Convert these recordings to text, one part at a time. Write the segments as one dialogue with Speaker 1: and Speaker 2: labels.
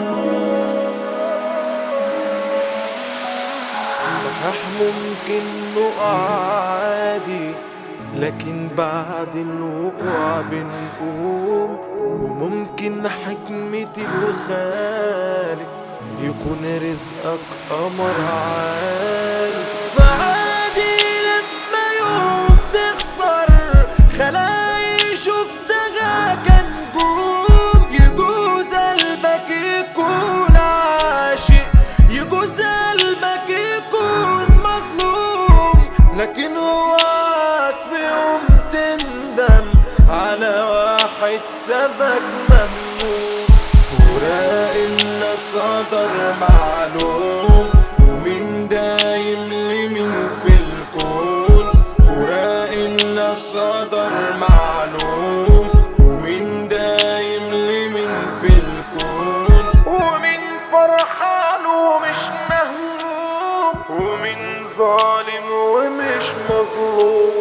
Speaker 1: صحيح ممكن نقع عادي لكن بعد الوقوع بنقوم وممكن حكمة الخالق يكون رزقك قمر عالي فعادي لما يوم تخسر خلاقي شفتها كنجوم يجوز قلبك يكون عاشق يجوز قلبك يكون مظلوم لكن اوعك في يوم تندم على واحد سابك مهموم فراق الناس قدر معلوم ومين دايم لمين في الكون فراق الناس قدر معلوم ومين دايم لمين في الكون ومين فرحان ومش مهموم ومين ظالم ومش مظلوم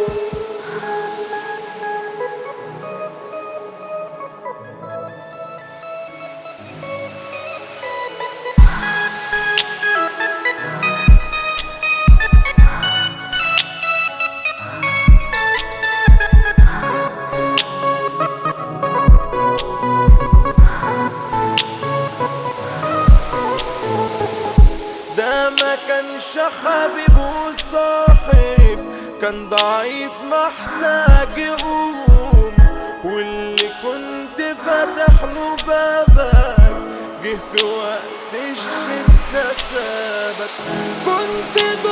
Speaker 1: ده ما كانش حبيب وصاحب كان ضعيف محتاج يقوم واللي كنت فاتح له بابك جه في وقت الشدة سابك كنت